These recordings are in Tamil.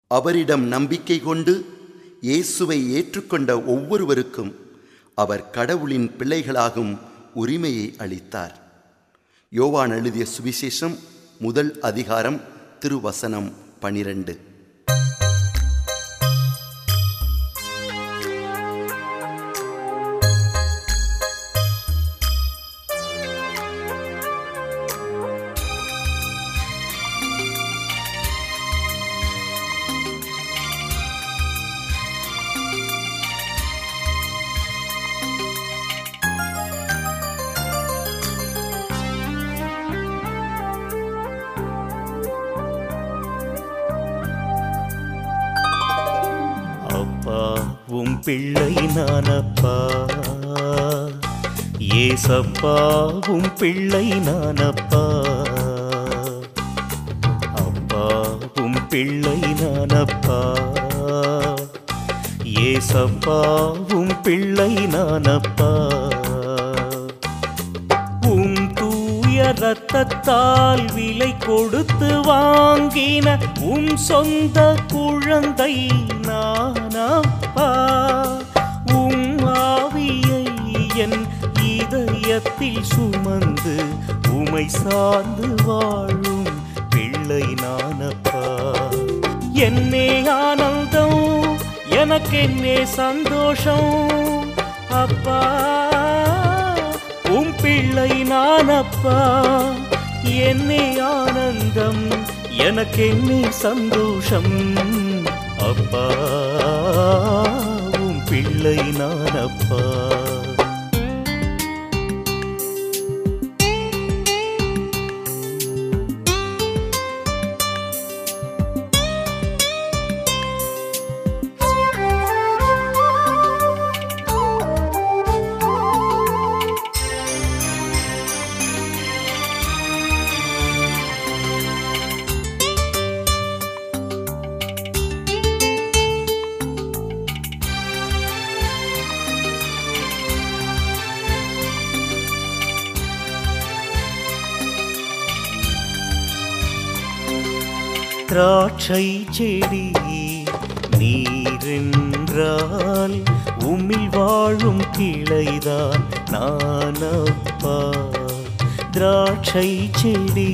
அவரிடம் நம்பிக்கை கொண்டு இயேசுவை ஏற்றுக்கொண்ட ஒவ்வொருவருக்கும் அவர் கடவுளின் பிள்ளைகளாகும் உரிமையை அளித்தார் யோவான் எழுதிய சுவிசேஷம் முதல் அதிகாரம் திருவசனம் பனிரெண்டு அப்பா உம் பிள்ளை நானப்பா ஏசப்பா உம் பிள்ளை நானப்பா அப்பா உம் பிள்ளை நானப்பா ஏசப்பா உம் பிள்ளை நானப்பா உம் தூய ரத்தத்தால் விலை கொடுத்து வாங்கின உம் சொந்த குழந்தை நானப்பா உம் ஆவியை என் இதயத்தில் சுமந்து உமை சார்ந்து வாழும் பிள்ளை நானப்பா என்னே ஆனந்தம் எனக்கென்னே சந்தோஷம் அப்பா உம் பிள்ளை நானப்பா என்னே ஆனந்தம் எனக்கென்னே சந்தோஷம் அப்பா உம் பிள்ளை நானப்பா திராட்சை செடி நீரென்றால் உம்மில் வாழும் கிளைதான் நானப்பா திராட்சை செடி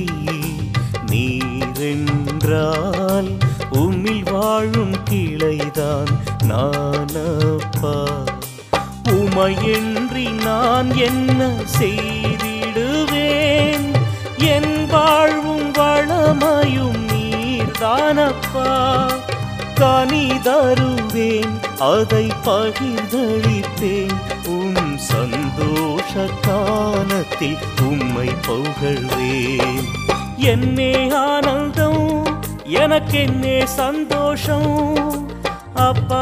நீரென்றால் உம்மில் வாழும் கிளைதான் நானப்பா உமையின்றி நான் என்ன செய்திடுவேன் என் வாழ்வும் வளமையும் நீர்தானப்பா கனி தருவேன் அதை பகிர்ந்தளிப்பேன் உம் சந்தோஷ காலத்தில் உம்மை புகழ்வேன் என்னே ஆனந்தம் எனக்கென்னே சந்தோஷம் அப்பா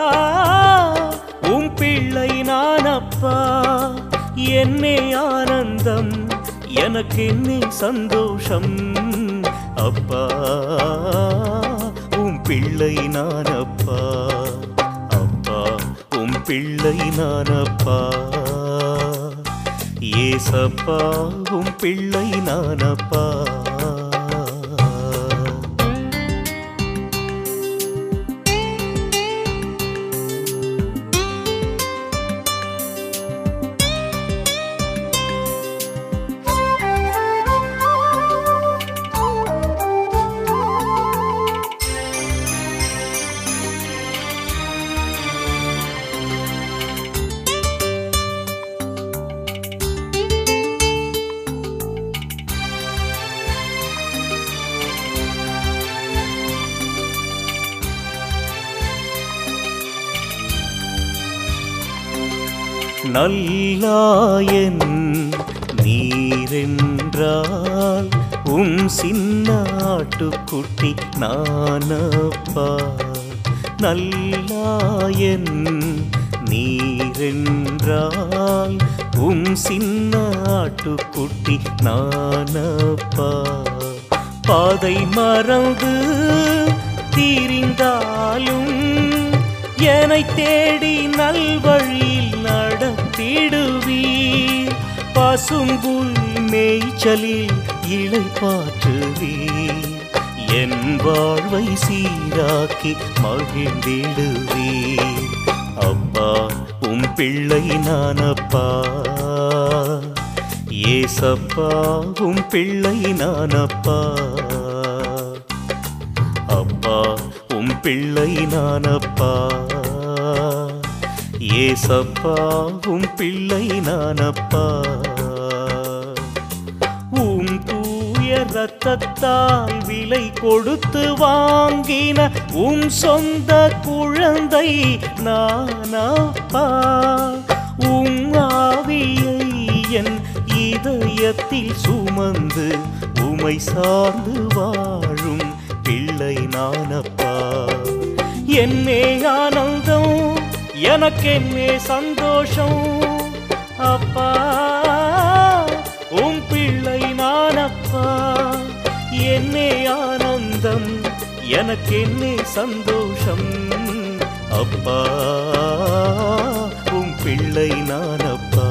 உம் பிள்ளை நானப்பா என்னே ஆனந்தம் எனக்கென்னே சந்தோஷம் அப்பா உம் பிள்ளை நானப்பா அப்பா உம் பிள்ளை நானப்பா ஏசப்பா உம் பிள்ளை நானப்பா நல்லாயன் நீரென்றால் உம் சின்ன ஆட்டுக்குட்டி நானப்பா நல்லாயன் நீரென்றால் உம் சின்ன ஆட்டுக்குட்டி நானப்பா பாதை மறந்து தீரிந்தாலும் என்னை தேடி நல்வழியில் நடத்திடுவீர் பசும்புல் மேய்ச்சலில் இளைப்பாற்றுவீர் என் வாழ்வை சீராக்கி மகிழ்ந்திடுவீர் அப்பா உம் பிள்ளை நானப்பா ஏசப்பா உம் பிள்ளை நானப்பா அப்பா உம் பிள்ளை நானப்பா ஏசப்பா உம் பிள்ளை நானப்பா உம் தூய ரத்தத்தால் விலை கொடுத்து வாங்கின உம் சொந்த குழந்தை நானப்பா உம் ஆவியை என் இதயத்தில் சுமந்து உமை சார்ந்து வாழும் பிள்ளை நானப்பா என்னே ஆனந்தம் எனக்கென்னே சந்தோஷம் அப்பா உம் பிள்ளை நானப்பா என்னே ஆனந்தம் எனக்கென்னே சந்தோஷம் அப்பா உம் பிள்ளை நானப்பா